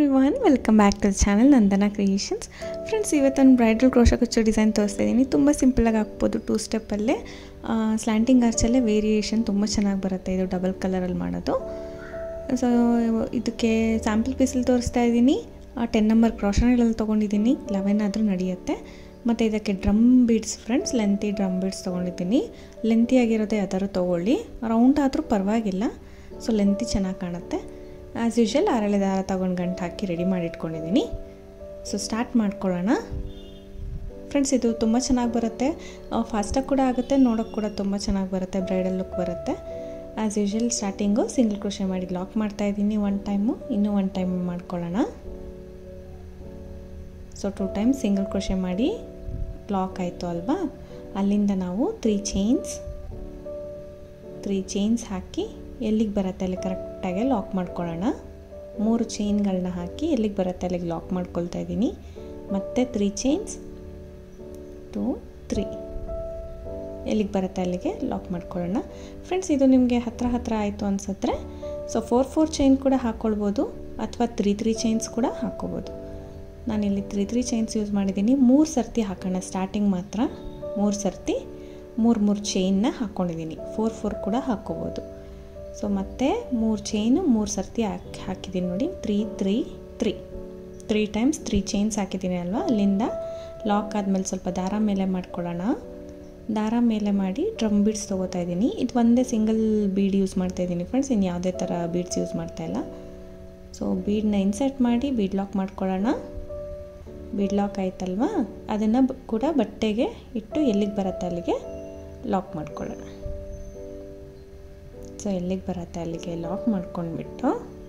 every everyone welcome back to the channel Nandana creations friends ಇವತ್ತೊಂದು bridal crochet ಕುಚ್ಚು design ತೋರಿಸ್ತಾ ಇದ್ದೀನಿ ತುಂಬ ಸಿಂಪಲಾಗಿ ಹಾಕ್ಬೋದು ಟೂ ಸ್ಟೆಪ್ಪಲ್ಲೇ ಸ್ಲ್ಯಾಂಟಿಂಗ್ ಆರ್ಚಲ್ಲೇ ವೇರಿಯೇಷನ್ ತುಂಬ ಚೆನ್ನಾಗಿ ಬರುತ್ತೆ ಇದು ಡಬಲ್ ಕಲರಲ್ಲಿ ಮಾಡೋದು ಸೊ ಇದಕ್ಕೆ ಸ್ಯಾಂಪಲ್ ಪೀಸಲ್ಲಿ ತೋರಿಸ್ತಾ ಇದ್ದೀನಿ ಟೆನ್ ನಂಬರ್ ಕ್ರೋಶನಲ್ಲಿ ತೊಗೊಂಡಿದ್ದೀನಿ ಲೆವೆನ್ ಆದರೂ ನಡೆಯುತ್ತೆ ಮತ್ತು ಇದಕ್ಕೆ drum beads friends lengthy drum beads ತೊಗೊಂಡಿದ್ದೀನಿ ಲೆಂತಿ ಆಗಿರೋದೇ ಯಾವ್ದಾದ್ರು ತೊಗೊಳ್ಳಿ ರೌಂಡ್ ಆದರೂ ಪರವಾಗಿಲ್ಲ ಸೊ ಲೆಂತಿ ಚೆನ್ನಾಗಿ ಕಾಣುತ್ತೆ ಆ್ಯಸ್ ಯೂಶಲ್ ಅರಳೆ ದಾರ ತೊಗೊಂಡು ಗಂಟು ಹಾಕಿ ರೆಡಿ ಮಾಡಿ ಇಟ್ಕೊಂಡಿದ್ದೀನಿ ಸೊ ಸ್ಟಾರ್ಟ್ ಮಾಡ್ಕೊಳ್ಳೋಣ ಫ್ರೆಂಡ್ಸ್ ಇದು ತುಂಬ ಚೆನ್ನಾಗಿ ಬರುತ್ತೆ ಫಾಸ್ಟಾಗಿ ಕೂಡ ಆಗುತ್ತೆ ನೋಡೋಕ್ಕೆ ಕೂಡ ತುಂಬ ಚೆನ್ನಾಗಿ ಬರುತ್ತೆ ಬ್ರೈಡಲ್ ಲುಕ್ ಬರುತ್ತೆ as usual starting single crochet ಮಾಡಿ ಲಾಕ್ ಮಾಡ್ತಾಯಿದ್ದೀನಿ ಒನ್ ಟೈಮು ಇನ್ನೂ ಒನ್ ಟೈಮ್ ಮಾಡ್ಕೊಳ್ಳೋಣ so two time single crochet ಮಾಡಿ ಲಾಕ್ ಆಯಿತು ಅಲ್ವಾ ಅಲ್ಲಿಂದ ನಾವು ತ್ರೀ ಚೈನ್ಸ್ ತ್ರೀ ಚೈನ್ಸ್ ಹಾಕಿ ಎಲ್ಲಿಗೆ ಬರುತ್ತೆ ಅಲ್ಲಿ ಕರೆಕ್ಟಾಗಿ ಲಾಕ್ ಮಾಡ್ಕೊಳ್ಳೋಣ ಮೂರು ಚೈನ್ಗಳನ್ನ ಹಾಕಿ ಎಲ್ಲಿಗೆ ಬರುತ್ತೆ ಅಲ್ಲಿಗೆ ಲಾಕ್ ಮಾಡ್ಕೊಳ್ತಾ ಇದ್ದೀನಿ ಮತ್ತು ತ್ರೀ ಚೈನ್ಸ್ ಟೂ ತ್ರೀ ಎಲ್ಲಿಗೆ ಬರುತ್ತೆ ಅಲ್ಲಿಗೆ ಲಾಕ್ ಮಾಡ್ಕೊಳ್ಳೋಣ ಫ್ರೆಂಡ್ಸ್ ಇದು ನಿಮಗೆ ಹತ್ತಿರ ಹತ್ತಿರ ಆಯಿತು ಅನಿಸಿದ್ರೆ ಸೊ ಫೋರ್ ಫೋರ್ ಚೈನ್ ಕೂಡ ಹಾಕ್ಕೊಳ್ಬೋದು ಅಥವಾ ತ್ರೀ ತ್ರೀ ಚೈನ್ಸ್ ಕೂಡ ಹಾಕ್ಕೋಬೋದು ನಾನಿಲ್ಲಿ ತ್ರೀ ತ್ರೀ ಚೈನ್ಸ್ ಯೂಸ್ ಮಾಡಿದ್ದೀನಿ ಮೂರು ಸರ್ತಿ ಹಾಕೋಣ ಸ್ಟಾರ್ಟಿಂಗ್ ಮಾತ್ರ ಮೂರು ಸರ್ತಿ ಮೂರು ಮೂರು ಚೈನ್ನ ಹಾಕ್ಕೊಂಡಿದ್ದೀನಿ ಫೋರ್ ಫೋರ್ ಕೂಡ ಹಾಕ್ಕೋಬೋದು ಸೊ ಮತ್ತೆ ಮೂರು ಚೈನು ಮೂರು ಸರ್ತಿ ಹಾಕಿ ಹಾಕಿದ್ದೀನಿ ನೋಡಿ three three three three times three chains ಹಾಕಿದ್ದೀನಿ ಅಲ್ವಾ ಅಲ್ಲಿಂದ ಲಾಕ್ ಆದಮೇಲೆ ಸ್ವಲ್ಪ ದಾರ ಮೇಲೆ ಮಾಡ್ಕೊಳ್ಳೋಣ ದಾರ ಮೇಲೆ ಮಾಡಿ ಡ್ರಮ್ ಬೀಡ್ಸ್ ತೊಗೋತಾ ಇದ್ದೀನಿ ಇದು ಒಂದೇ ಸಿಂಗಲ್ ಬೀಡ್ ಯೂಸ್ ಮಾಡ್ತಾ ಇದ್ದೀನಿ ಫ್ರೆಂಡ್ಸ್ ಇನ್ನು ಯಾವುದೇ ಥರ ಬೀಡ್ಸ್ ಯೂಸ್ ಮಾಡ್ತಾಯಿಲ್ಲ ಸೊ ಬೀಡನ್ನ ಇನ್ಸರ್ಟ್ ಮಾಡಿ ಬೀಡ್ ಲಾಕ್ ಮಾಡ್ಕೊಳ್ಳೋಣ ಬೀಡ್ ಲಾಕ್ ಆಯ್ತಲ್ವಾ ಅದನ್ನು ಕೂಡ ಬಟ್ಟೆಗೆ ಇಟ್ಟು ಎಲ್ಲಿಗೆ ಬರುತ್ತೆ ಅಲ್ಲಿಗೆ ಲಾಕ್ ಮಾಡ್ಕೊಳ್ಳೋಣ ಸೊ ಎಲ್ಲಿಗೆ ಬರುತ್ತೆ ಅಲ್ಲಿಗೆ ಲಾಕ್ ಮಾಡ್ಕೊಂಡ್ಬಿಟ್ಟು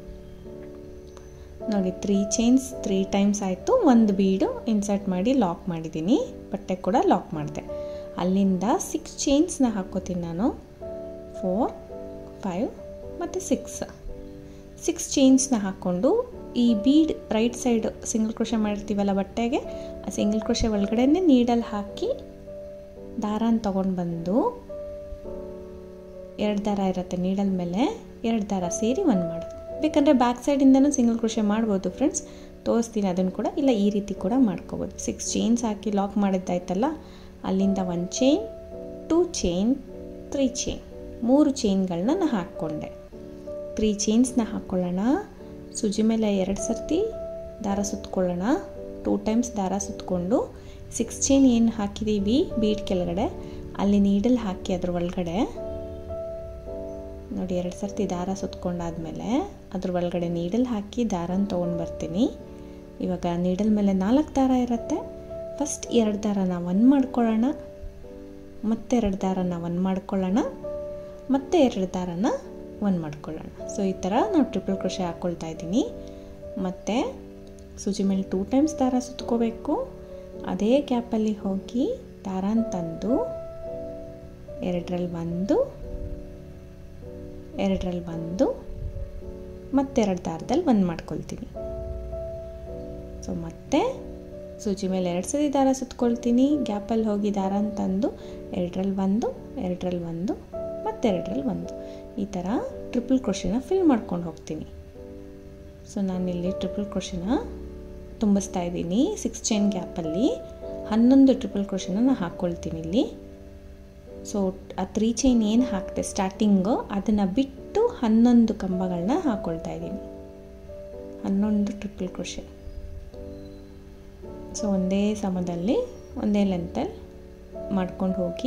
ನೋಡಿ ತ್ರೀ ಚೈನ್ಸ್ ತ್ರೀ ಟೈಮ್ಸ್ ಆಯಿತು ಒಂದು ಬೀಡು ಇನ್ಸರ್ಟ್ ಮಾಡಿ ಲಾಕ್ ಮಾಡಿದ್ದೀನಿ ಬಟ್ಟೆ ಕೂಡ ಲಾಕ್ ಮಾಡಿದೆ ಅಲ್ಲಿಂದ ಸಿಕ್ಸ್ ಚೈನ್ಸ್ನ ಹಾಕ್ಕೋತೀನಿ ನಾನು ಫೋರ್ ಫೈವ್ ಮತ್ತು ಸಿಕ್ಸ್ ಸಿಕ್ಸ್ ಚೈನ್ಸ್ನ ಹಾಕ್ಕೊಂಡು ಈ bead right side single crochet ಮಾಡಿರ್ತೀವಲ್ಲ ಬಟ್ಟೆಗೆ ಆ ಸಿಂಗಲ್ ಕ್ರೋಶೆ ಒಳಗಡೆನೇ ನೀಡಲ್ಲಿ ಹಾಕಿ ದಾರಾನ ತೊಗೊಂಡು ಬಂದು ಎರಡು ದಾರ ಇರುತ್ತೆ ನೀಡಲ್ ಮೇಲೆ ಎರಡು ದಾರ ಸೇರಿ ಒಂದು ಮಾಡೋದು ಬೇಕಂದರೆ ಬ್ಯಾಕ್ ಸೈಡಿಂದನೂ ಸಿಂಗಲ್ ಕ್ರೋಶೆ ಮಾಡ್ಬೋದು ಫ್ರೆಂಡ್ಸ್ ತೋರಿಸ್ತೀನಿ ಅದನ್ನು ಕೂಡ ಇಲ್ಲ ಈ ರೀತಿ ಕೂಡ ಮಾಡ್ಕೋಬೋದು ಸಿಕ್ಸ್ ಚೈನ್ಸ್ ಹಾಕಿ ಲಾಕ್ ಮಾಡಿದ್ದಾಯ್ತಲ್ಲ ಅಲ್ಲಿಂದ ಒಂದು chain two chain three chain ಮೂರು ಚೈನ್ಗಳನ್ನ ನಾನು ಹಾಕ್ಕೊಂಡೆ ತ್ರೀ ಚೈನ್ಸ್ನ ಹಾಕ್ಕೊಳ್ಳೋಣ ಸುಜಿ ಮೇಲೆ ಎರಡು ಸರ್ತಿ ದಾರ ಸುತ್ಕೊಳ್ಳೋಣ ಟೂ ಟೈಮ್ಸ್ ದಾರ ಸುತ್ತಕೊಂಡು ಸಿಕ್ಸ್ ಚೈನ್ ಏನು ಹಾಕಿದ್ದೀವಿ ಬೀಡ್ ಕೆಳಗಡೆ ಅಲ್ಲಿ ನೀಡಲ್ ಹಾಕಿ ಅದ್ರ ಒಳಗಡೆ ನೋಡಿ ಎರಡು ಸರ್ತಿ ದಾರ ಸುತ್ಕೊಂಡಾದ್ಮೇಲೆ ಅದ್ರ ಒಳಗಡೆ ನೀಡಲ್ ಹಾಕಿ ದಾರನ ತೊಗೊಂಡು ಬರ್ತೀನಿ ಇವಾಗ ನೀಡಲ್ ಮೇಲೆ ನಾಲ್ಕು ದಾರ ಇರುತ್ತೆ ಫಸ್ಟ್ ಎರಡು ದಾರನ ಒನ್ ಮಾಡ್ಕೊಳ್ಳೋಣ ಮತ್ತೆ ಎರಡು ದಾರನ ಒನ್ ಮಾಡ್ಕೊಳ್ಳೋಣ ಮತ್ತೆ ಎರಡು ದಾರನ ಒನ್ ಮಾಡ್ಕೊಳ್ಳೋಣ ಸೊ ಈ ಥರ ನಾವು ಟ್ರಿಪಲ್ ಕ್ರೋಶೆ ಹಾಕ್ಕೊಳ್ತಾ ಇದ್ದೀನಿ ಮತ್ತು ಸೂಜಿ ಮೇಲೆ ಟೂ ಟೈಮ್ಸ್ ದಾರ ಸುತ್ಕೋಬೇಕು ಅದೇ ಗ್ಯಾಪಲ್ಲಿ ಹೋಗಿ ದಾರಾನ ತಂದು ಎರಡರಲ್ಲಿ ಒಂದು ಎರಡರಲ್ಲಿ ಒಂದು ಮತ್ತೆರಡು ದಾರದಲ್ಲಿ ಒಂದು ಮಾಡ್ಕೊಳ್ತೀನಿ ಸೊ ಮತ್ತೆ ಸೂಜಿ ಮೇಲೆ ಎರಡು ಸತಿ ದಾರ ಸುತ್ಕೊಳ್ತೀನಿ ಗ್ಯಾಪಲ್ಲಿ ಹೋಗಿ ದಾರ ತಂದು ಎರಡರಲ್ಲಿ ಒಂದು ಎರಡರಲ್ಲಿ ಒಂದು ಮತ್ತೆರಡರಲ್ಲಿ ಒಂದು ಈ ಥರ ಟ್ರಿಪಲ್ ಕ್ರೋಶಿನ ಫಿಲ್ ಮಾಡ್ಕೊಂಡು ಹೋಗ್ತೀನಿ ಸೊ ನಾನಿಲ್ಲಿ ಟ್ರಿಪಲ್ ಕ್ರೋಶಿನ ತುಂಬಿಸ್ತಾ ಇದ್ದೀನಿ ಸಿಕ್ಸ್ ಚೈನ್ ಗ್ಯಾಪಲ್ಲಿ ಹನ್ನೊಂದು ಟ್ರಿಪಲ್ ಕ್ರೋಶಿನ ನಾನು ಹಾಕ್ಕೊಳ್ತೀನಿ ಇಲ್ಲಿ ಸೊ ಆ ತ್ರೀ ಚೈನ್ ಏನು ಹಾಕಿದೆ ಸ್ಟಾರ್ಟಿಂಗು ಅದನ್ನು ಬಿಟ್ಟು ಹನ್ನೊಂದು ಕಂಬಗಳನ್ನ ಹಾಕ್ಕೊಳ್ತಾ ಇದ್ದೀನಿ ಹನ್ನೊಂದು ಟ್ರಿಪಲ್ ಕ್ರೋಶೆ ಸೊ ಒಂದೇ ಸಮದಲ್ಲಿ ಒಂದೇ ಲೆಂತಲ್ಲಿ ಮಾಡ್ಕೊಂಡು ಹೋಗಿ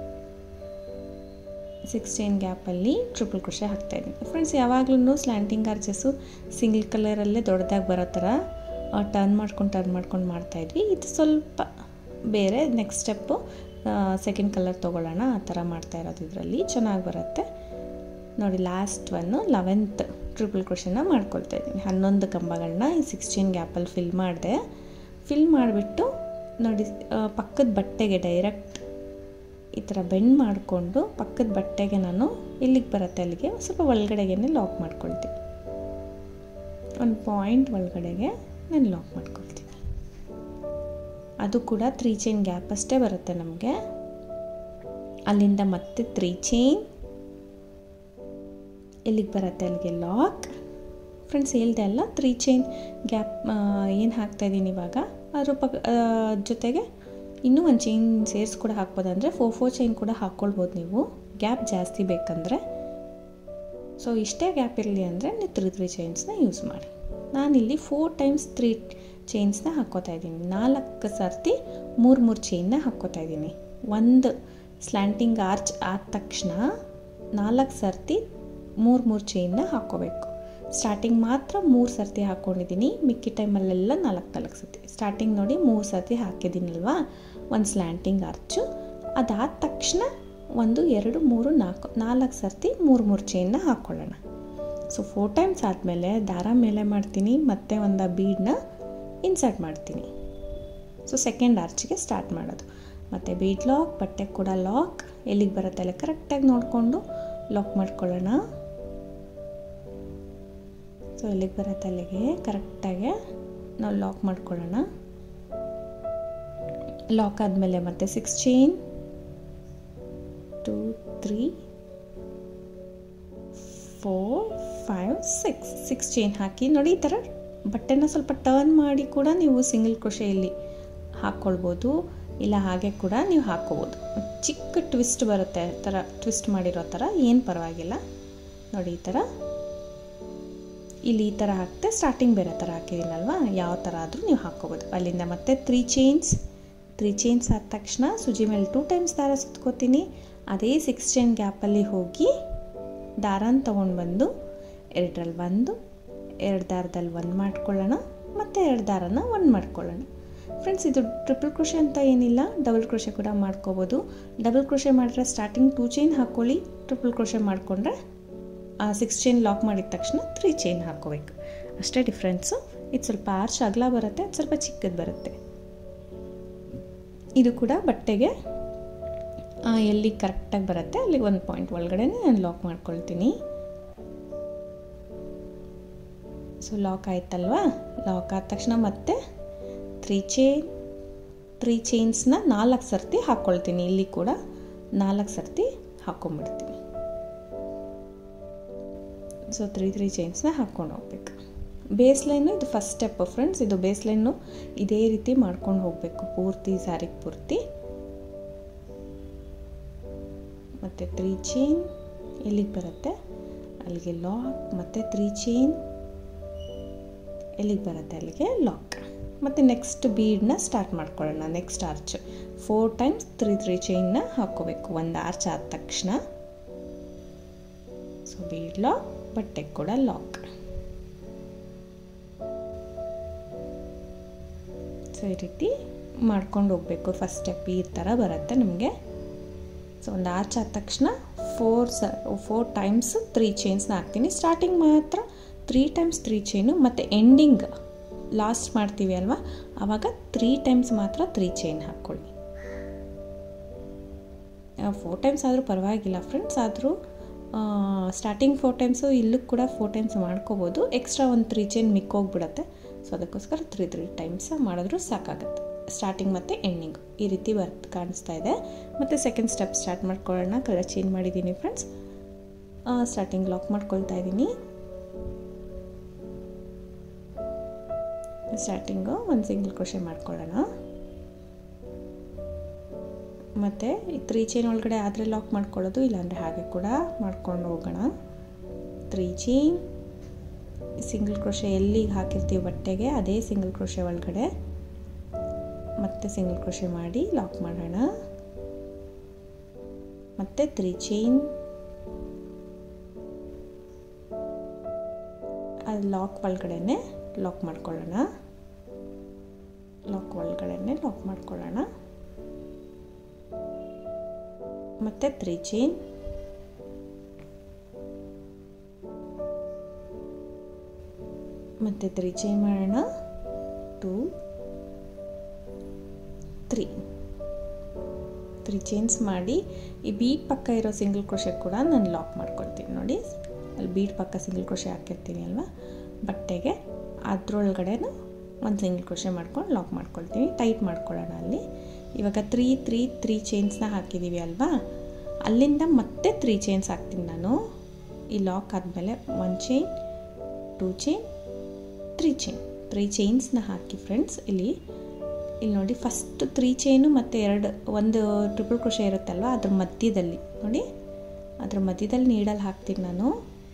ಸಿಕ್ಸ್ ಚೈನ್ ಗ್ಯಾಪಲ್ಲಿ ಟ್ರಿಪಲ್ ಕ್ರೋಶೆ ಹಾಕ್ತಾಯಿದ್ದೀನಿ ಫ್ರೆಂಡ್ಸ್ ಯಾವಾಗಲೂ ಸ್ಲ್ಯಾಂಟಿಂಗ್ ಆರ್ಚಸ್ಸು ಸಿಂಗಲ್ ಕಲರಲ್ಲೇ ದೊಡ್ಡದಾಗಿ ಬರೋ ಥರ ಟರ್ನ್ ಮಾಡ್ಕೊಂಡು ಟರ್ನ್ ಮಾಡ್ಕೊಂಡು ಮಾಡ್ತಾಯಿದ್ವಿ ಇದು ಸ್ವಲ್ಪ ಬೇರೆ ನೆಕ್ಸ್ಟ್ ಸ್ಟೆಪ್ಪು ಸೆಕೆಂಡ್ ಕಲರ್ ತೊಗೊಳ್ಳೋಣ ಆ ಥರ ಮಾಡ್ತಾ ಇರೋದು ಇದರಲ್ಲಿ ಚೆನ್ನಾಗಿ ಬರುತ್ತೆ ನೋಡಿ ಲಾಸ್ಟ್ ಒನ್ನು ಲೆವೆಂತ್ ಟ್ರಿಪಲ್ ಕ್ರೋಶನ ಮಾಡ್ಕೊಳ್ತಾ ಇದ್ದೀನಿ ಹನ್ನೊಂದು ಕಂಬಗಳನ್ನ ಈ ಸಿಕ್ಸ್ ಚೈನ್ ಗ್ಯಾಪಲ್ಲಿ ಫಿಲ್ ಮಾಡಿದೆ ಫಿಲ್ ಮಾಡಿಬಿಟ್ಟು ನೋಡಿ ಪಕ್ಕದ ಬಟ್ಟೆಗೆ ಡೈರೆಕ್ಟ್ ಈ ಥರ ಬೆಂಡ್ ಮಾಡಿಕೊಂಡು ಪಕ್ಕದ ಬಟ್ಟೆಗೆ ನಾನು ಇಲ್ಲಿಗೆ ಬರುತ್ತೆ ಅಲ್ಲಿಗೆ ಸ್ವಲ್ಪ ಒಳಗಡೆಗೆ ಲಾಕ್ ಮಾಡ್ಕೊಳ್ತೀನಿ ಒಂದು ಪಾಯಿಂಟ್ ಒಳಗಡೆಗೆ ನಾನು ಲಾಕ್ ಮಾಡ್ಕೊಳ್ತೀನಿ ಅದು ಕೂಡ ತ್ರೀ ಚೈನ್ ಗ್ಯಾಪ್ ಅಷ್ಟೇ ಬರುತ್ತೆ ನಮಗೆ ಅಲ್ಲಿಂದ ಮತ್ತೆ ತ್ರೀ ಚೈನ್ ಎಲ್ಲಿಗೆ ಬರುತ್ತೆ ಅಲ್ಲಿಗೆ ಲಾಕ್ ಫ್ರೆಂಡ್ಸ್ ಹೇಳ್ದೆ ಅಲ್ಲ ತ್ರೀ ಚೈನ್ ಗ್ಯಾಪ್ ಏನು ಹಾಕ್ತಾಯಿದ್ದೀನಿ ಇವಾಗ ಅದ್ರ ಪಕ್ಕ ಜೊತೆಗೆ ಇನ್ನೂ ಒಂದು ಚೈನ್ ಸೇರಿಸಿ ಕೂಡ ಹಾಕ್ಬೋದು ಅಂದರೆ ಫೋರ್ ಫೋರ್ ಚೈನ್ ಕೂಡ ಹಾಕ್ಕೊಳ್ಬೋದು ನೀವು ಗ್ಯಾಪ್ ಜಾಸ್ತಿ ಬೇಕಂದರೆ ಸೊ ಇಷ್ಟೇ ಗ್ಯಾಪ್ ಇರಲಿ ಅಂದರೆ ನೀವು ತ್ರೀ ತ್ರೀ ಚೈನ್ಸ್ನ ಯೂಸ್ ಮಾಡಿ ನಾನಿಲ್ಲಿ ಫೋರ್ ಟೈಮ್ಸ್ ತ್ರೀ ಚೈನ್ಸ್ನ ಹಾಕ್ಕೋತಾ ಇದ್ದೀನಿ ನಾಲ್ಕು ಸರ್ತಿ ಮೂರು ಮೂರು ಚೈನ್ನ ಹಾಕ್ಕೋತಾ ಇದ್ದೀನಿ ಒಂದು ಸ್ಲ್ಯಾಂಟಿಂಗ್ ಆರ್ಚ್ ಆದ ತಕ್ಷಣ ನಾಲ್ಕು ಸರ್ತಿ ಮೂರು ಮೂರು ಚೈನ್ನ ಹಾಕ್ಕೋಬೇಕು ಸ್ಟಾರ್ಟಿಂಗ್ ಮಾತ್ರ ಮೂರು ಸರ್ತಿ ಹಾಕ್ಕೊಂಡಿದ್ದೀನಿ ಮಿಕ್ಕಿ ಟೈಮಲ್ಲೆಲ್ಲ ನಾಲ್ಕು ನಾಲ್ಕು ಸರ್ತಿ ಸ್ಟಾರ್ಟಿಂಗ್ ನೋಡಿ ಮೂರು ಸರ್ತಿ ಹಾಕಿದ್ದೀನಲ್ವಾ ಒಂದು ಸ್ಲ್ಯಾಂಟಿಂಗ್ ಆರ್ಚು ಅದಾದ ತಕ್ಷಣ ಒಂದು ಎರಡು ಮೂರು ನಾಲ್ಕು ನಾಲ್ಕು ಸರ್ತಿ ಮೂರು ಮೂರು ಚೈನ್ನ ಹಾಕ್ಕೊಳ್ಳೋಣ ಸೊ ಫೋರ್ ಟೈಮ್ಸ್ ಆದಮೇಲೆ ದಾರ ಮೇಲೆ ಮಾಡ್ತೀನಿ ಮತ್ತು ಒಂದು ಬೀಡನ್ನ ಇನ್ಸರ್ಟ್ ಮಾಡ್ತೀನಿ ಸೊ ಸೆಕೆಂಡ್ ಆರ್ಚಿಗೆ ಸ್ಟಾರ್ಟ್ ಮಾಡೋದು ಮತ್ತು ಬೀಡ್ ಲಾಕ್ ಬಟ್ಟೆ ಕೂಡ ಲಾಕ್ ಎಲ್ಲಿಗೆ ಬರುತ್ತೆ ಅಲ್ಲಿ ಕರೆಕ್ಟಾಗಿ ನೋಡಿಕೊಂಡು ಲಾಕ್ ಮಾಡ್ಕೊಳ್ಳೋಣ ಸೊ ಎಲ್ಲಿಗೆ ಬರುತ್ತೆ ಅಲ್ಲಿಗೆ ಕರೆಕ್ಟಾಗಿ ನಾವು ಲಾಕ್ ಮಾಡ್ಕೊಳ್ಳೋಣ ಲಾಕ್ ಆದಮೇಲೆ ಮತ್ತೆ six chain two three four five six six chain ಹಾಕಿ ನೋಡಿ ಈ ಥರ ಬಟ್ಟೆನ ಸ್ವಲ್ಪ ಟರ್ನ್ ಮಾಡಿ ಕೂಡ ನೀವು ಸಿಂಗಲ್ ಕ್ರೋಶೆಯಲ್ಲಿ ಹಾಕ್ಕೊಳ್ಬೋದು ಇಲ್ಲ ಹಾಗೆ ಕೂಡ ನೀವು ಹಾಕ್ಕೋಬೋದು ಚಿಕ್ಕ ಟ್ವಿಸ್ಟ್ ಬರುತ್ತೆ ಥರ ಟ್ವಿಸ್ಟ್ ಮಾಡಿರೋ ಥರ ಏನು ಪರವಾಗಿಲ್ಲ ನೋಡಿ ಈ ಥರ ಇಲ್ಲಿ ಈ ಥರ ಹಾಕ್ತೆ ಸ್ಟಾರ್ಟಿಂಗ್ ಬೇರೆ ಥರ ಹಾಕಿದ್ದೀನಲ್ವಾ ಯಾವ ಥರ ಆದರೂ ನೀವು ಹಾಕ್ಕೋಬೋದು ಅಲ್ಲಿಂದ ಮತ್ತೆ ತ್ರೀ ಚೈನ್ಸ್ ತ್ರೀ ಚೈನ್ಸ್ ಆದ ತಕ್ಷಣ ಸುಜಿ ಮೇಲೆ ಟೂ ಟೈಮ್ಸ್ ದಾರ ಸುತ್ಕೋತೀನಿ ಅದೇ ಸಿಕ್ಸ್ ಚೈನ್ ಗ್ಯಾಪಲ್ಲಿ ಹೋಗಿ ದಾರನ ತೊಗೊಂಡು ಬಂದು ಎರಡರಲ್ಲಿ ಒಂದು ಎರಡು ದಾರದಲ್ಲಿ ಒಂದು ಮಾಡ್ಕೊಳ್ಳೋಣ ಮತ್ತು ಎರಡು ದಾರನ ಒಂದು ಮಾಡ್ಕೊಳ್ಳೋಣ ಫ್ರೆಂಡ್ಸ್ ಇದು ಟ್ರಿಪಲ್ ಕ್ರೋಶೆ ಅಂತ ಏನಿಲ್ಲ ಡಬಲ್ ಕ್ರೋಶೆ ಕೂಡ ಮಾಡ್ಕೋಬೋದು ಡಬಲ್ ಕ್ರೋಶೆ ಮಾಡಿದ್ರೆ ಸ್ಟಾರ್ಟಿಂಗ್ ಟೂ ಚೈನ್ ಹಾಕ್ಕೊಳ್ಳಿ ಟ್ರಿಪಲ್ ಕ್ರೋಶೆ ಮಾಡಿಕೊಂಡ್ರೆ ಸಿಕ್ಸ್ ಚೈನ್ ಲಾಕ್ ಮಾಡಿದ ತಕ್ಷಣ ತ್ರೀ ಚೈನ್ ಹಾಕ್ಕೋಬೇಕು ಅಷ್ಟೇ ಡಿಫ್ರೆನ್ಸು ಇದು ಸ್ವಲ್ಪ ಆರ್ಚ್ ಅಗಲ ಬರುತ್ತೆ ಅದು ಸ್ವಲ್ಪ ಚಿಕ್ಕದು ಬರುತ್ತೆ ಇದು ಕೂಡ ಬಟ್ಟೆಗೆ ಎಲ್ಲಿ ಕರೆಕ್ಟಾಗಿ ಬರುತ್ತೆ ಅಲ್ಲಿಗೆ ಒಂದು ಪಾಯಿಂಟ್ ಒಳಗಡೆ ನಾನು ಲಾಕ್ ಮಾಡ್ಕೊಳ್ತೀನಿ ಸೊ ಲಾಕ್ ಆಯ್ತಲ್ವಾ ಲಾಕ್ ಆದ ತಕ್ಷಣ ಮತ್ತೆ ತ್ರೀ ಚೈನ್ ತ್ರೀ ಚೈನ್ಸ್ನ ನಾಲ್ಕು ಸರ್ತಿ ಹಾಕ್ಕೊಳ್ತೀನಿ ಇಲ್ಲಿ ಕೂಡ ನಾಲ್ಕು ಸರ್ತಿ ಹಾಕ್ಕೊಂಬಿಡ್ತೀನಿ ಸೊ ತ್ರೀ ತ್ರೀ ಚೈನ್ಸ್ನ ಹಾಕ್ಕೊಂಡು ಹೋಗ್ಬೇಕು ಬೇಸ್ ಲೈನು ಇದು ಫಸ್ಟ್ ಸ್ಟೆಪ್ ಫ್ರೆಂಡ್ಸ್ ಇದು ಬೇಸ್ ಲೈನು ಇದೇ ರೀತಿ ಮಾಡ್ಕೊಂಡು ಹೋಗಬೇಕು ಪೂರ್ತಿ ಸ್ಯಾರಿಗೆ ಪೂರ್ತಿ ಮತ್ತು ತ್ರೀ ಚೈನ್ ಎಲ್ಲಿಗೆ ಬರುತ್ತೆ ಅಲ್ಲಿಗೆ ಲಾಕ್ ಮತ್ತು ತ್ರೀ ಚೈನ್ ಎಲ್ಲಿಗೆ ಬರುತ್ತೆ ಅಲ್ಲಿಗೆ ಲಾಕ್ ಮತ್ತು ನೆಕ್ಸ್ಟ್ ಬೀಡನ್ನ ಸ್ಟಾರ್ಟ್ ಮಾಡ್ಕೊಳ್ಳೋಣ next arch four times three three ಚೈನ್ನ ಹಾಕ್ಕೋಬೇಕು ಒಂದು ಆರ್ಚ್ ಆದ ತಕ್ಷಣ ಸೊ ಬೀಡ್ ಲಾಕ್ ಬಟ್ಟೆ ಕೂಡ ಲಾಕ್ ಸೊ ಈ ರೀತಿ ಮಾಡ್ಕೊಂಡು ಹೋಗಬೇಕು ಫಸ್ಟ್ ಸ್ಟೆಪ್ ಈ ಥರ ಬರುತ್ತೆ ನಿಮಗೆ ಸೊ ಒಂದು ಆರ್ಚ್ ಆದ ತಕ್ಷಣ ಫೋರ್ ಸ ಫೋರ್ ಟೈಮ್ಸ್ ತ್ರೀ ಚೈನ್ಸ್ನ ಹಾಕ್ತೀನಿ ಸ್ಟಾರ್ಟಿಂಗ್ ಮಾತ್ರ ತ್ರೀ ಟೈಮ್ಸ್ ತ್ರೀ ಚೈನು ಮತ್ತು ಎಂಡಿಂಗ್ ಲಾಸ್ಟ್ ಮಾಡ್ತೀವಿ ಅಲ್ವಾ ಆವಾಗ ತ್ರೀ ಟೈಮ್ಸ್ ಮಾತ್ರ ತ್ರೀ ಚೈನ್ ಹಾಕ್ಕೊಳ್ಳಿ ಫೋರ್ ಟೈಮ್ಸ್ ಆದರೂ ಪರವಾಗಿಲ್ಲ ಫ್ರೆಂಡ್ಸ್ ಆದರೂ ಸ್ಟಾರ್ಟಿಂಗ್ ಫೋರ್ ಟೈಮ್ಸು ಇಲ್ಲೂ ಕೂಡ ಫೋರ್ ಟೈಮ್ಸ್ ಮಾಡ್ಕೋಬೋದು ಎಕ್ಸ್ಟ್ರಾ ಒಂದು ತ್ರೀ ಚೈನ್ ಮಿಕ್ಕೋಗ್ಬಿಡತ್ತೆ ಸೊ ಅದಕ್ಕೋಸ್ಕರ ತ್ರೀ ತ್ರೀ ಟೈಮ್ಸ್ ಮಾಡಿದ್ರೂ ಸಾಕಾಗುತ್ತೆ ಸ್ಟಾರ್ಟಿಂಗ್ ಮತ್ತು ಎಂಡಿಂಗ್ ಈ ರೀತಿ ಬರ್ತ್ ಕಾಣಿಸ್ತಾ ಇದೆ ಮತ್ತು ಸೆಕೆಂಡ್ ಸ್ಟೆಪ್ ಸ್ಟಾರ್ಟ್ ಮಾಡ್ಕೊಳ್ಳೋಣ ಕಲರ್ ಚೇಂಜ್ ಮಾಡಿದ್ದೀನಿ ಫ್ರೆಂಡ್ಸ್ ಸ್ಟಾರ್ಟಿಂಗ್ ಲಾಕ್ ಮಾಡ್ಕೊಳ್ತಾ ಇದ್ದೀನಿ ಸ್ಟಾರ್ಟಿಂಗು ಒಂದು ಸಿಂಗಲ್ ಕ್ರೋಶೆ ಮಾಡ್ಕೊಳ್ಳೋಣ ಮತ್ತು ಈ ತ್ರೀ ಚೈನ್ ಒಳಗಡೆ ಆದರೆ ಲಾಕ್ ಮಾಡ್ಕೊಳ್ಳೋದು ಇಲ್ಲಾಂದರೆ ಹಾಗೆ ಕೂಡ ಮಾಡ್ಕೊಂಡು ಹೋಗೋಣ ತ್ರೀ ಚೈನ್ ಸಿಂಗಲ್ ಕ್ರೋಶೆ ಎಲ್ಲಿಗೆ ಹಾಕಿರ್ತೀವಿ ಬಟ್ಟೆಗೆ ಅದೇ ಸಿಂಗಲ್ ಕ್ರೋಶೆ ಒಳಗಡೆ ಮತ್ತೆ ಸಿಂಗಲ್ ಕ್ರೋಶೆ ಮಾಡಿ ಲಾಕ್ ಮಾಡೋಣ ಮತ್ತೆ ತ್ರೀ ಚೈನ್ ಅದು ಲಾಕ್ ಒಳಗಡೆನೆ ಲಾಕ್ ಮಾಡ್ಕೊಳ್ಳೋಣ ಲಾಕ್ ಒಳಗಡೆನೆ ಲಾಕ್ ಮಾಡ್ಕೊಳ್ಳೋಣ ಮತ್ತು ತ್ರೀ ಚೈನ್ ಮತ್ತು ತ್ರೀ ಚೈನ್ ಮಾಡೋಣ ಟೂ ತ್ರೀ ತ್ರೀ ಚೈನ್ಸ್ ಮಾಡಿ ಈ ಬೀಟ್ ಪಕ್ಕ ಇರೋ ಸಿಂಗಲ್ ಕ್ರೋಶೆ ಕೂಡ ನಾನು ಲಾಕ್ ಮಾಡ್ಕೊಳ್ತೀನಿ ನೋಡಿ ಅಲ್ಲಿ ಬೀಟ್ ಪಕ್ಕ ಸಿಂಗಲ್ ಕ್ರೋಶೆ ಹಾಕಿರ್ತೀನಿ ಅಲ್ವಾ ಬಟ್ಟೆಗೆ ಅದ್ರೊಳಗಡೆನೂ ಒಂದು ಸಿಂಗಲ್ ಕ್ರೋಶೆ ಮಾಡ್ಕೊಂಡು ಲಾಕ್ ಮಾಡ್ಕೊಳ್ತೀನಿ ಟೈಟ್ ಮಾಡ್ಕೊಳ್ಳೋಣ ಅಲ್ಲಿ ಇವಾಗ ತ್ರೀ ತ್ರೀ ತ್ರೀ ಚೈನ್ಸ್ನ ಹಾಕಿದ್ದೀವಿ ಅಲ್ವಾ ಅಲ್ಲಿಂದ ಮತ್ತೆ ತ್ರೀ ಚೈನ್ಸ್ ಹಾಕ್ತೀನಿ ನಾನು ಈ ಲಾಕ್ ಆದಮೇಲೆ one chain two chain three chain three ಚೈನ್ಸ್ನ ಹಾಕಿ ಫ್ರೆಂಡ್ಸ್ ಇಲ್ಲಿ ಇಲ್ಲಿ ನೋಡಿ ಫಸ್ಟ್ ತ್ರೀ ಚೈನು ಮತ್ತು ಎರಡು ಒಂದು ಟ್ರಿಪಲ್ ಕ್ರೋಶೆ ಇರುತ್ತಲ್ವ ಅದ್ರ ಮಧ್ಯದಲ್ಲಿ ನೋಡಿ ಅದ್ರ ಮಧ್ಯದಲ್ಲಿ ನೀಡಲ್ಲಿ ಹಾಕ್ತೀನಿ ನಾನು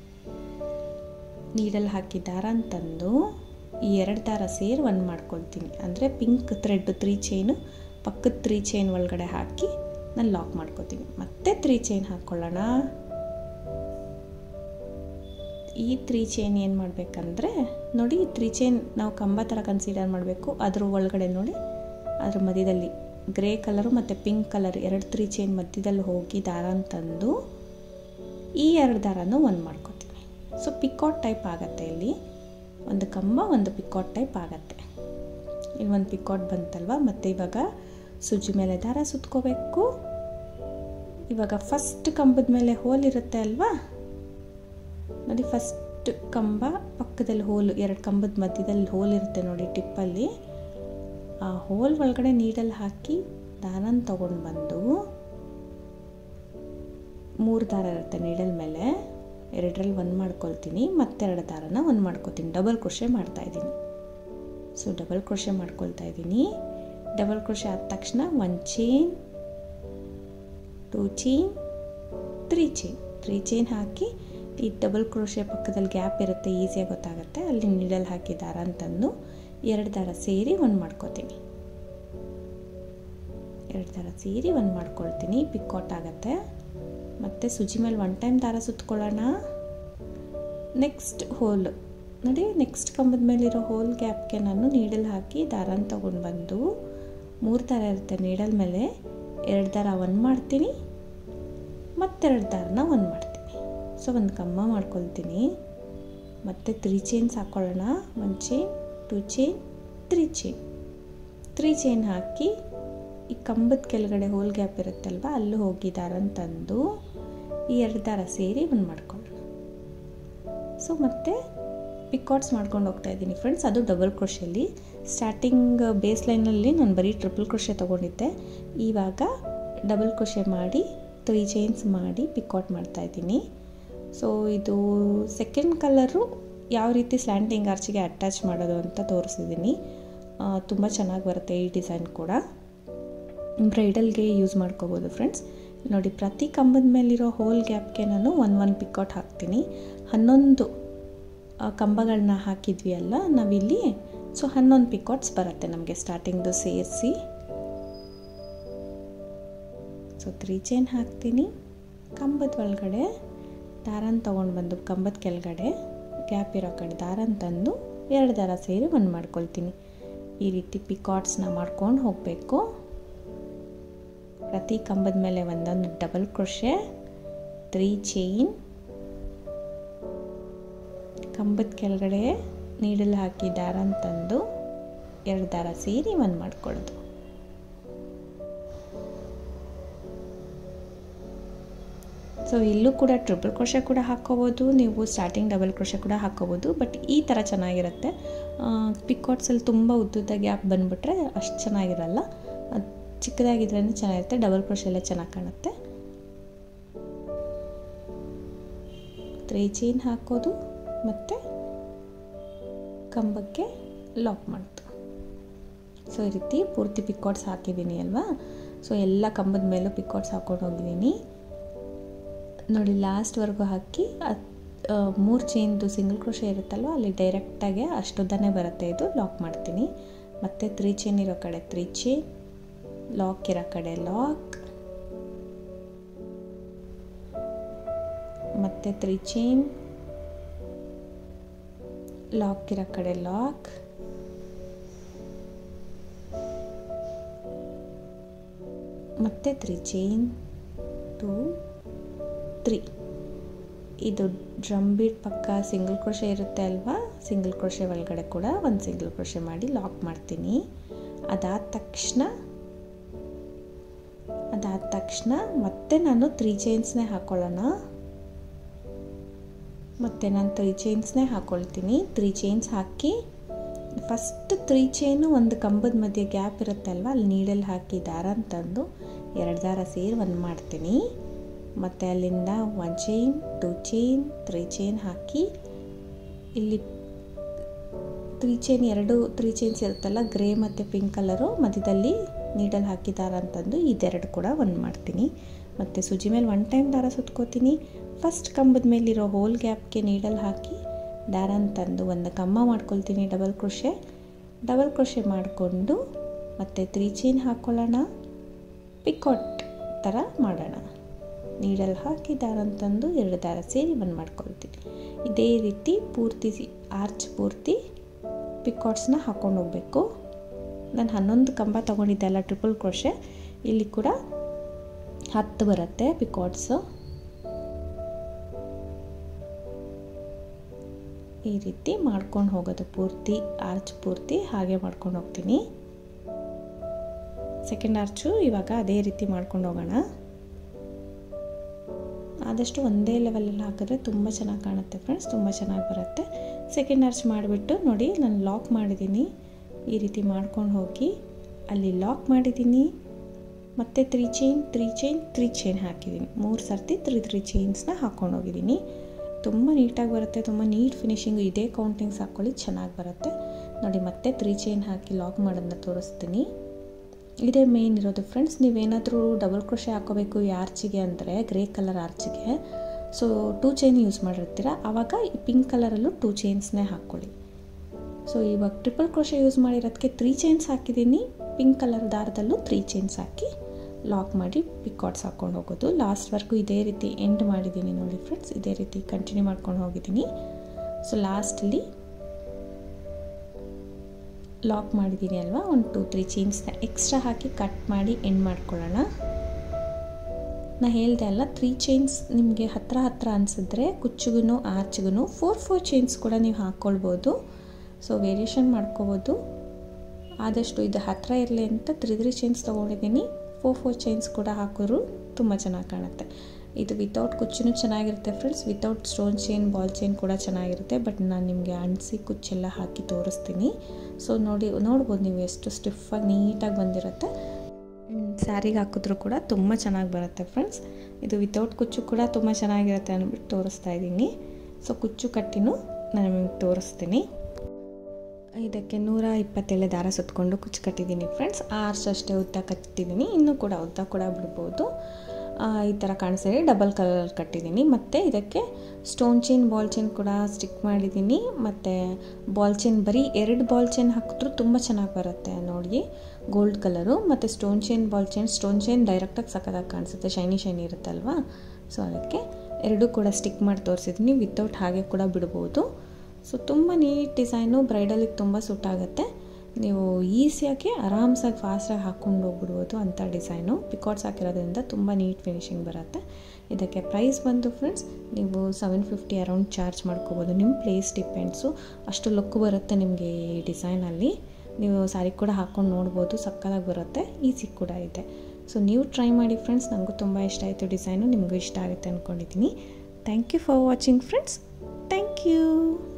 ನೀಡಲ್ಲಿ ಹಾಕಿ ದಾರ ಅಂತಂದು ಈ ಎರಡು ದಾರ ಸೇರಿ ಒಂದು ಮಾಡ್ಕೊಳ್ತೀನಿ ಅಂದರೆ ಪಿಂಕ್ ಥ್ರೆಡ್ ತ್ರೀ ಚೈನು ಪಕ್ಕದ ತ್ರೀ ಚೈನ್ ಒಳಗಡೆ ಹಾಕಿ ನಾನು ಲಾಕ್ ಮಾಡ್ಕೋತೀನಿ ಮತ್ತೆ ತ್ರೀ ಚೈನ್ ಹಾಕ್ಕೊಳ್ಳೋಣ ಈ ತ್ರೀ ಚೈನ್ ಏನು ಮಾಡಬೇಕಂದ್ರೆ ನೋಡಿ ಈ ತ್ರೀ ಚೈನ್ ನಾವು ಕಂಬ ಥರ ಕನ್ಸಿಡರ್ ಮಾಡಬೇಕು ಅದ್ರ ಒಳಗಡೆ ನೋಡಿ ಅದ್ರ ಮಧ್ಯದಲ್ಲಿ ಗ್ರೇ ಕಲರು ಮತ್ತು ಪಿಂಕ್ ಕಲರ್ ಎರಡು ತ್ರೀ ಚೈನ್ ಮಧ್ಯದಲ್ಲಿ ಹೋಗಿ ದಾರ ಅಂತಂದು ಈ ಎರಡು ದಾರನೂ ಒಂದು ಮಾಡ್ಕೋತೀವಿ ಸೊ ಪಿಕಾಟ್ ಟೈಪ್ ಆಗುತ್ತೆ ಇಲ್ಲಿ ಒಂದು ಕಂಬ ಒಂದು ಪಿಕಾಟ್ ಟೈಪ್ ಆಗುತ್ತೆ ಇಲ್ಲಿ ಒಂದು ಪಿಕಾಟ್ ಬಂತಲ್ವ ಮತ್ತು ಇವಾಗ ಸುಜ್ಜಿ ಮೇಲೆ ದಾರ ಸುತ್ಕೋಬೇಕು ಇವಾಗ ಫಸ್ಟ್ ಕಂಬದ ಮೇಲೆ ಹೋಲ್ ಇರುತ್ತೆ ಅಲ್ವಾ ನೋಡಿ ಫಸ್ಟ್ ಕಂಬ ಪಕ್ಕದಲ್ಲಿ ಹೋಲ್ ಎರಡು ಕಂಬದ ಮಧ್ಯದಲ್ಲಿ ಹೋಲ್ ಇರುತ್ತೆ ನೋಡಿ ಟಿಪ್ಪಲ್ಲಿ ಆ ಹೋಲ್ ಒಳಗಡೆ ನೀಡಲ್ಲಿ ಹಾಕಿ ದಾರನ ತೊಗೊಂಡು ಬಂದು ಮೂರು ದಾರ ಇರುತ್ತೆ ನೀಡಲ್ ಮೇಲೆ ಎರಡರಲ್ಲಿ ಒಂದು ಮಾಡ್ಕೊಳ್ತೀನಿ ಮತ್ತೆರಡು ದಾರನ ಒಂದು ಮಾಡ್ಕೊತೀನಿ ಡಬಲ್ ಕ್ರೋಶೆ ಮಾಡ್ತಾಯಿದ್ದೀನಿ ಸೊ ಡಬಲ್ ಕ್ರೋಶೆ ಮಾಡ್ಕೊಳ್ತಾ ಇದ್ದೀನಿ ಡಬಲ್ ಕ್ರೋಶೆ ಆದ ತಕ್ಷಣ one chain two chain three chain three chain ಹಾಕಿ ಈ ಡಬಲ್ ಕ್ರೋಶೆ ಪಕ್ಕದಲ್ಲಿ ಗ್ಯಾಪ್ ಇರುತ್ತೆ ಈಸಿಯಾಗಿ ಗೊತ್ತಾಗುತ್ತೆ ಅಲ್ಲಿ ನೀಡಲ್ ಹಾಕಿ ದಾರ ಅಂತಂದು ಎರಡು ದಾರ ಸೇರಿ ಒಂದು ಮಾಡ್ಕೋತೀನಿ ಎರಡು ದಾರ ಸೇರಿ ಒಂದು ಮಾಡ್ಕೊಳ್ತೀನಿ ಪಿಕ್ಔಟ್ ಆಗುತ್ತೆ ಮತ್ತು ಸುಜಿ ಮೇಲೆ ಒನ್ ಟೈಮ್ ದಾರ ಸುತ್ಕೊಳ್ಳೋಣ ನೆಕ್ಸ್ಟ್ ಹೋಲ್ ನೋಡಿ ನೆಕ್ಸ್ಟ್ ಕಂಬದ ಮೇಲಿರೋ ಹೋಲ್ ಗ್ಯಾಪ್ಗೆ ನಾನು ನೀಡಲ್ ಹಾಕಿ ದಾರನ ತೊಗೊಂಡು ಬಂದು ಮೂರು ದಾರ ಇರುತ್ತೆ ನೀಡಲ್ ಮೇಲೆ ಎರಡು ದಾರ ಒಂದು ಮಾಡ್ತೀನಿ ಮತ್ತೆರಡು ದಾರನ ಒಂದು ಮಾಡ್ತೀನಿ ಸೊ ಒಂದು ಕಮ್ಮ ಮಾಡ್ಕೊಳ್ತೀನಿ ಮತ್ತು ತ್ರೀ ಚೈನ್ಸ್ ಹಾಕ್ಕೊಳ್ಳೋಣ one chain two chain three chain three chain ಹಾಕಿ ಈ ಕಂಬದ ಕೆಳಗಡೆ ಹೋಲ್ ಗ್ಯಾಪ್ ಇರುತ್ತಲ್ವ ಅಲ್ಲಿ ಹೋಗಿ ದಾರನ ತಂದು ಈ ಎರಡು ದಾರ ಸೇರಿ ಒಂದು ಮಾಡ್ಕೊಳ್ಳೋಣ ಸೊ ಮತ್ತು ಪಿಕಾಟ್ಸ್ ಮಾಡ್ಕೊಂಡು ಹೋಗ್ತಾ ಇದ್ದೀನಿ ಫ್ರೆಂಡ್ಸ್ ಅದು ಡಬಲ್ ಕ್ರೋಶೆಯಲ್ಲಿ ಸ್ಟಾರ್ಟಿಂಗ್ ಬೇಸ್ ಲೈನಲ್ಲಿ ನಾನು ಬರೀ ಟ್ರಿಪಲ್ ಕ್ರೋಶೆ ತೊಗೊಂಡಿದ್ದೆ ಇವಾಗ ಡಬಲ್ ಕ್ರೋಶೆ ಮಾಡಿ ತ್ರೀ ಚೈನ್ಸ್ ಮಾಡಿ ಪಿಕಾಟ್ ಮಾಡ್ತಾಯಿದ್ದೀನಿ ಸೊ ಇದು ಸೆಕೆಂಡ್ ಕಲರು ಯಾವ ರೀತಿ ಸ್ಲ್ಯಾಂಟಿಂಗ್ ಆರ್ಚಿಗೆ ಅಟ್ಯಾಚ್ ಮಾಡೋದು ಅಂತ ತೋರಿಸಿದ್ದೀನಿ ತುಂಬ ಚೆನ್ನಾಗಿ ಬರುತ್ತೆ ಈ ಡಿಸೈನ್ ಕೂಡ ಬ್ರೈಡಲ್ಗೆ ಯೂಸ್ ಮಾಡ್ಕೋಬೋದು ಫ್ರೆಂಡ್ಸ್ ನೋಡಿ ಪ್ರತಿ ಕಂಬದ ಮೇಲಿರೋ ಹೋಲ್ ಗ್ಯಾಪ್ಗೆ ನಾನು ಒನ್ ಒನ್ ಪಿಕಾಟ್ ಹಾಕ್ತೀನಿ ಹನ್ನೊಂದು ಕಂಬಗಳನ್ನ ಹಾಕಿದ್ವಿ ಅಲ್ಲ ನಾವಿಲ್ಲಿ ಸೊ ಹನ್ನೊಂದು ಪಿಕಾಟ್ಸ್ ಬರುತ್ತೆ ನಮಗೆ ಸ್ಟಾರ್ಟಿಂಗ್ದು ಸೇರಿಸಿ ಸೊ ತ್ರೀ ಚೈನ್ ಹಾಕ್ತೀನಿ ಕಂಬದ ಒಳಗಡೆ ದಾರನ ತೊಗೊಂಡು ಬಂದು ಕಂಬದ ಕೆಳಗಡೆ ಗ್ಯಾಪ್ ಇರೋ ಕಡೆ ದಾರನ ತಂದು ಎರಡು ದಾರ ಸೇರಿ ಒಂದು ಮಾಡ್ಕೊಳ್ತೀನಿ ಈ ರೀತಿ ಪಿಕಾಟ್ಸ್ನ ಮಾಡ್ಕೊಂಡು ಹೋಗಬೇಕು ಪ್ರತಿ ಕಂಬದ ಮೇಲೆ ಒಂದೊಂದು ಡಬಲ್ ಕ್ರೋಶೆ ತ್ರೀ ಚೈನ್ ಕಂಬದ ಕೆಳಗಡೆ ನೀಡಲ್ ಹಾಕಿ ದಾರನ ತಂದು ಎರಡು ದಾರ ಸೇರಿ ಒಂದು ಮಾಡ್ಕೊಳ್ಳೋದು ಸೊ ಇಲ್ಲೂ ಕೂಡ ಟ್ರಿಪಲ್ ಕ್ರೋಶೆ ಕೂಡ ಹಾಕ್ಕೋಬೋದು ನೀವು ಸ್ಟಾರ್ಟಿಂಗ್ ಡಬಲ್ ಕ್ರೋಶೆ ಕೂಡ ಹಾಕ್ಕೋಬೋದು ಬಟ್ ಈ ಥರ ಚೆನ್ನಾಗಿರುತ್ತೆ ಪಿಕಾಟ್ಸಲ್ಲಿ ತುಂಬ ಉದ್ದುದ್ದ ಗ್ಯಾಪ್ ಬಂದುಬಿಟ್ರೆ ಅಷ್ಟು ಚೆನ್ನಾಗಿರಲ್ಲ ಅದು ಚಿಕ್ಕದಾಗಿದ್ರೇ ಚೆನ್ನಾಗಿರುತ್ತೆ ಡಬಲ್ ಕ್ರೋಶೆಲ್ಲೇ ಚೆನ್ನಾಗಿ ಕಾಣುತ್ತೆ ತ್ರೀ ಚೈನ್ ಹಾಕೋದು ಮತ್ತು ಕಂಬಕ್ಕೆ ಲಾಕ್ ಮಾಡೋದು ಸೊ ಈ ರೀತಿ ಪೂರ್ತಿ ಪಿಕಾಟ್ಸ್ ಹಾಕಿದ್ದೀನಿ ಅಲ್ವಾ ಸೊ ಎಲ್ಲ ಕಂಬದ ಮೇಲೂ ಪಿಕಾಟ್ಸ್ ಹಾಕ್ಕೊಂಡು ಹೋಗಿದ್ದೀನಿ ನೋಡಿ ಲಾಸ್ಟ್ವರೆಗೂ ಹಾಕಿ ಮೂರು ಚೈನ್ದು ಸಿಂಗಲ್ ಕ್ರೋಶೆ ಇರುತ್ತಲ್ವ ಅಲ್ಲಿ ಡೈರೆಕ್ಟಾಗಿ ಅಷ್ಟುದ್ದನೇ ಬರುತ್ತೆ ಇದು ಲಾಕ್ ಮಾಡ್ತೀನಿ ಮತ್ತು ತ್ರೀ ಚೈನ್ ಇರೋ ಕಡೆ ತ್ರೀ ಚೈನ್ ಲಾಕ್ ಇರೋ ಕಡೆ ಲಾಕ್ ಮತ್ತು ತ್ರೀ ಚೈನ್ ಲಾಕ್ ಇರೋ ಕಡೆ ಲಾಕ್ ಮತ್ತು ತ್ರೀ ಚೈನ್ ಟೂ ತ್ರೀ ಇದು ಡ್ರಮ್ ಬೀಟ್ ಪಕ್ಕ ಸಿಂಗಲ್ ಕ್ರೋಶೆ ಇರುತ್ತೆ ಅಲ್ವಾ ಸಿಂಗಲ್ ಕ್ರೋಶೆ ಒಳಗಡೆ ಕೂಡ ಒಂದು ಸಿಂಗಲ್ ಕ್ರೋಶೆ ಮಾಡಿ ಲಾಕ್ ಮಾಡ್ತೀನಿ ಅದಾದ ತಕ್ಷಣ ಅದಾದ ತಕ್ಷಣ ಮತ್ತೆ ನಾನು ತ್ರೀ ಚೈನ್ಸ್ನೇ ಹಾಕ್ಕೊಳ್ಳೋಣ ಮತ್ತು ನಾನು ತ್ರೀ ಚೈನ್ಸ್ನೇ ಹಾಕ್ಕೊಳ್ತೀನಿ ತ್ರೀ ಚೈನ್ಸ್ ಹಾಕಿ ಫಸ್ಟ್ ತ್ರೀ ಚೈನು ಒಂದು ಕಂಬದ ಮಧ್ಯೆ ಗ್ಯಾಪ್ ಇರುತ್ತೆ ಅಲ್ವಾ ಅಲ್ಲಿ ನೀಡಲ್ಲಿ ಹಾಕಿ ದಾರ ಅಂತಂದು ಎರಡು ದಾರ ಸೇರಿ ಒಂದು ಮಾಡ್ತೀನಿ ಮತ್ತು ಅಲ್ಲಿಂದ one chain two chain three chain ಹಾಕಿ ಇಲ್ಲಿ ತ್ರೀ ಚೈನ್ ಎರಡು ತ್ರೀ ಚೈನ್ಸ್ ಇರುತ್ತಲ್ಲ ಗ್ರೇ ಮತ್ತು ಪಿಂಕ್ ಕಲರು ಮಧ್ಯದಲ್ಲಿ ನೀಡಲ್ ಹಾಕಿ ದಾರ ಅಂತಂದು ಇದೆರಡು ಕೂಡ ಒಂದು ಮಾಡ್ತೀನಿ ಮತ್ತು ಸುಜಿ ಮೇಲೆ ಒನ್ ಟೈಮ್ ದಾರ ಸುತ್ಕೋತೀನಿ ಫಸ್ಟ್ ಕಂಬದ ಮೇಲಿರೋ ಹೋಲ್ ಗ್ಯಾಪ್ಗೆ ನೀಡಲ್ ಹಾಕಿ ದಾರ ಅಂತಂದು ಒಂದು ಕಮ್ಮ ಮಾಡ್ಕೊಳ್ತೀನಿ ಡಬಲ್ ಕ್ರೋಶೆ ಡಬಲ್ ಕ್ರೋಶೆ ಮಾಡಿಕೊಂಡು ಮತ್ತು ತ್ರೀ ಚೈನ್ ಹಾಕ್ಕೊಳ್ಳೋಣ ಪಿಕಾಟ್ ಥರ ಮಾಡೋಣ ನೀಡಲ್ ಹಾಕಿ ದಾರ ಅಂತಂದು ಎರಡು ದಾರ ಸೇರಿ ಒಂದು ಮಾಡ್ಕೊಳ್ತೀನಿ ಇದೇ ರೀತಿ ಪೂರ್ತಿ ಆರ್ಚ್ ಪೂರ್ತಿ ಪಿಕಾಟ್ಸ್ನ ಹಾಕ್ಕೊಂಡು ಹೋಗಬೇಕು ನಾನು ಹನ್ನೊಂದು ಕಂಬ ತೊಗೊಂಡಿದ್ದೆ ಅಲ್ಲ ಟ್ರಿಪಲ್ ಕ್ರೋಶೆ ಇಲ್ಲಿ ಕೂಡ ಹತ್ತು ಬರುತ್ತೆ ಪಿಕಾಟ್ಸು ಈ ರೀತಿ ಮಾಡ್ಕೊಂಡು ಹೋಗೋದು ಪೂರ್ತಿ ಆರ್ಚ್ ಪೂರ್ತಿ ಹಾಗೆ ಮಾಡ್ಕೊಂಡು ಹೋಗ್ತೀನಿ ಸೆಕೆಂಡ್ ಆರ್ಚು ಇವಾಗ ಅದೇ ರೀತಿ ಮಾಡ್ಕೊಂಡು ಹೋಗೋಣ ಆದಷ್ಟು ಒಂದೇ ಲೆವೆಲಲ್ಲಿ ಹಾಕಿದ್ರೆ ತುಂಬ ಚೆನ್ನಾಗಿ ಕಾಣುತ್ತೆ ಫ್ರೆಂಡ್ಸ್ ತುಂಬ ಚೆನ್ನಾಗಿ ಬರುತ್ತೆ ಸೆಕೆಂಡ್ ಆರ್ಚ್ ಮಾಡಿಬಿಟ್ಟು ನೋಡಿ ನಾನು ಲಾಕ್ ಮಾಡಿದ್ದೀನಿ ಈ ರೀತಿ ಮಾಡ್ಕೊಂಡು ಹೋಗಿ ಅಲ್ಲಿ ಲಾಕ್ ಮಾಡಿದ್ದೀನಿ ಮತ್ತು three chain three chain three chain ಹಾಕಿದ್ದೀನಿ ಮೂರು ಸರ್ತಿ ತ್ರೀ ತ್ರೀ ಚೈನ್ಸ್ನ ಹಾಕ್ಕೊಂಡು ಹೋಗಿದ್ದೀನಿ ತುಂಬ ನೀಟಾಗಿ ಬರುತ್ತೆ ತುಂಬ ನೀಟ್ ಫಿನಿಶಿಂಗು ಇದೇ ಕೌಂಟಿಂಗ್ಸ್ ಹಾಕ್ಕೊಳ್ಳಿ ಚೆನ್ನಾಗಿ ಬರುತ್ತೆ ನೋಡಿ ಮತ್ತೆ ತ್ರೀ ಚೈನ್ ಹಾಕಿ ಲಾಕ್ ಮಾಡೋದನ್ನ ತೋರಿಸ್ತೀನಿ ಇದೇ ಮೇನ್ ಇರೋದು ಫ್ರೆಂಡ್ಸ್ ನೀವೇನಾದರೂ ಡಬಲ್ ಕ್ರೋಶೆ ಹಾಕೋಬೇಕು ಈ ಆರ್ಚಿಗೆ ಅಂದರೆ ಗ್ರೇ ಕಲರ್ ಆರ್ಚಿಗೆ ಸೊ ಟೂ ಚೈನ್ ಯೂಸ್ ಮಾಡಿರ್ತೀರ ಆವಾಗ ಈ ಪಿಂಕ್ ಕಲರಲ್ಲೂ ಟೂ ಚೈನ್ಸ್ನೇ ಹಾಕ್ಕೊಳ್ಳಿ ಸೊ ಇವಾಗ ಟ್ರಿಪಲ್ ಕ್ರೋಶೆ ಯೂಸ್ ಮಾಡಿರೋದಕ್ಕೆ ತ್ರೀ ಚೈನ್ಸ್ ಹಾಕಿದ್ದೀನಿ ಪಿಂಕ್ ಕಲರ್ ದಾರದಲ್ಲೂ ತ್ರೀ ಚೈನ್ಸ್ ಹಾಕಿ ಲಾಕ್ ಮಾಡಿ ಪಿಕಾಟ್ಸ್ ಹಾಕ್ಕೊಂಡು ಹೋಗೋದು ಲಾಸ್ಟ್ವರೆಗೂ ಇದೇ ರೀತಿ ಎಂಡ್ ಮಾಡಿದ್ದೀನಿ ನೋಡಿ ಫ್ರೆಂಡ್ಸ್ ಇದೇ ರೀತಿ ಕಂಟಿನ್ಯೂ ಮಾಡ್ಕೊಂಡು ಹೋಗಿದ್ದೀನಿ ಸೊ ಲಾಸ್ಟಲ್ಲಿ ಲಾಕ್ ಮಾಡಿದ್ದೀನಿ ಅಲ್ವಾ ಒಂದು ಟೂ ತ್ರೀ ಚೈನ್ಸ್ನ ಎಕ್ಸ್ಟ್ರಾ ಹಾಕಿ ಕಟ್ ಮಾಡಿ ಎಂಡ್ ಮಾಡ್ಕೊಳ್ಳೋಣ ನಾ ಹೇಳ್ದೆ ಅಲ್ಲ ತ್ರೀ ಚೈನ್ಸ್ ನಿಮಗೆ ಹತ್ತಿರ ಹತ್ತಿರ ಅನಿಸಿದ್ರೆ ಕುಚ್ಚುಗೂ ಆರ್ಚ್ಗೂ ಫೋರ್ ಫೋರ್ ಚೈನ್ಸ್ ಕೂಡ ನೀವು ಹಾಕ್ಕೊಳ್ಬೋದು ಸೊ ವೇರಿಯೇಷನ್ ಮಾಡ್ಕೋಬೋದು ಆದಷ್ಟು ಇದು ಹತ್ತಿರ ಇರಲಿ ಅಂತ ತ್ರೀ ತ್ರೀ ಚೈನ್ಸ್ ತೊಗೊಂಡಿದ್ದೀನಿ ಫೋರ್ ಫೋರ್ ಚೈನ್ಸ್ ಕೂಡ ಹಾಕಿದ್ರು ತುಂಬ ಚೆನ್ನಾಗಿ ಕಾಣುತ್ತೆ ಇದು ವಿತೌಟ್ ಕುಚ್ಚು ಚೆನ್ನಾಗಿರುತ್ತೆ friends without stone chain ball chain ಕೂಡ ಚೆನ್ನಾಗಿರುತ್ತೆ ಬಟ್ ನಾನು ನಿಮಗೆ ಅಣಿಸಿ ಕುಚ್ಚೆಲ್ಲ ಹಾಕಿ ತೋರಿಸ್ತೀನಿ ಸೊ ನೋಡಿ ನೋಡ್ಬೋದು ನೀವು ಎಷ್ಟು ಸ್ಟಿಫಾಗಿ ನೀಟಾಗಿ ಬಂದಿರುತ್ತೆ ಸ್ಯಾರಿಗೆ ಹಾಕಿದ್ರು ಕೂಡ ತುಂಬ ಚೆನ್ನಾಗಿ ಬರುತ್ತೆ ಫ್ರೆಂಡ್ಸ್ ಇದು ವಿತೌಟ್ ಕುಚ್ಚು ಕೂಡ ತುಂಬ ಚೆನ್ನಾಗಿರುತ್ತೆ ಅಂದ್ಬಿಟ್ಟು ತೋರಿಸ್ತಾ ಇದ್ದೀನಿ ಸೊ ಕುಚ್ಚು ಕಟ್ಟಿನೂ ನಾನು ನಿಮಗೆ ತೋರಿಸ್ತೀನಿ ಇದಕ್ಕೆ ನೂರ ಇಪ್ಪತ್ತೇಳು ದಾರ ಸುತ್ತಕೊಂಡು ಕುಚ್ಚು ಕಟ್ಟಿದ್ದೀನಿ ಫ್ರೆಂಡ್ಸ್ ಆರ್ಸ್ ಅಷ್ಟೇ ಉದ್ದ ಕಟ್ಟಿದ್ದೀನಿ ಇನ್ನೂ ಕೂಡ ಉದ್ದ ಕೂಡ ಬಿಡ್ಬೋದು ಈ ಥರ ಕಾಣಿಸ್ತಿದೆ ಡಬಲ್ ಕಲರ್ ಕಟ್ಟಿದ್ದೀನಿ ಮತ್ತು ಇದಕ್ಕೆ ಸ್ಟೋನ್ ಚೈನ್ ಬಾಲ್ ಚೈನ್ ಕೂಡ ಸ್ಟಿಕ್ ಮಾಡಿದ್ದೀನಿ ಮತ್ತು ಬಾಲ್ ಚೈನ್ ಬರೀ ಎರಡು ಬಾಲ್ ಚೈನ್ ಹಾಕಿದ್ರೂ ತುಂಬ ಚೆನ್ನಾಗಿ ಬರುತ್ತೆ ನೋಡಿ ಗೋಲ್ಡ್ ಕಲರು ಮತ್ತು stone chain ball chain stone chain ಡೈರೆಕ್ಟಾಗಿ ಸಕ್ಕದಾಗಿ ಕಾಣಿಸುತ್ತೆ ಶೈನಿ ಶೈನಿ ಇರುತ್ತಲ್ವಾ ಸೊ ಅದಕ್ಕೆ ಎರಡೂ ಕೂಡ ಸ್ಟಿಕ್ ಮಾಡಿ ತೋರಿಸಿದ್ದೀನಿ ವಿತೌಟ್ ಹಾಗೆ ಕೂಡ ಬಿಡ್ಬೋದು ಸೊ ತುಂಬ ನೀಟ್ ಡಿಸೈನು ಬ್ರೈಡಲಿಗೆ ತುಂಬ ಸೂಟ್ ಆಗುತ್ತೆ ನೀವು ಈಸಿಯಾಗಿ ಆರಾಮ್ಸಾಗಿ ಫಾಸ್ಟಾಗಿ ಹಾಕ್ಕೊಂಡು ಹೋಗ್ಬಿಡ್ಬೋದು ಅಂಥ ಡಿಸೈನು ಪಿಕಾಟ್ಸ್ ಹಾಕಿರೋದ್ರಿಂದ ತುಂಬ ನೀಟ್ ಫಿನಿಶಿಂಗ್ ಬರುತ್ತೆ ಇದಕ್ಕೆ ಪ್ರೈಸ್ ಬಂದು ಫ್ರೆಂಡ್ಸ್ ನೀವು ಸೆವೆನ್ ಫಿಫ್ಟಿ ಅರೌಂಡ್ ಚಾರ್ಜ್ ಮಾಡ್ಕೋಬೋದು ನಿಮ್ಮ ಪ್ಲೇಸ್ ಡಿಪೆಂಡ್ಸು ಅಷ್ಟು ಲುಕ್ ಬರುತ್ತೆ ನಿಮಗೆ ಈ ಡಿಸೈನಲ್ಲಿ ನೀವು ಸ್ಯಾರಿ ಕೂಡ ಹಾಕ್ಕೊಂಡು ನೋಡ್ಬೋದು ಸಕ್ಕದಾಗಿ ಬರುತ್ತೆ ಈಸಿ ಕೂಡ ಇದೆ ಸೊ ನೀವು ಟ್ರೈ ಮಾಡಿ ಫ್ರೆಂಡ್ಸ್ ನನಗೂ ತುಂಬ ಇಷ್ಟ ಆಯಿತು ಡಿಸೈನು ನಿಮಗೂ ಇಷ್ಟ ಆಗುತ್ತೆ ಅಂದ್ಕೊಂಡಿದ್ದೀನಿ thank you for watching friends thank you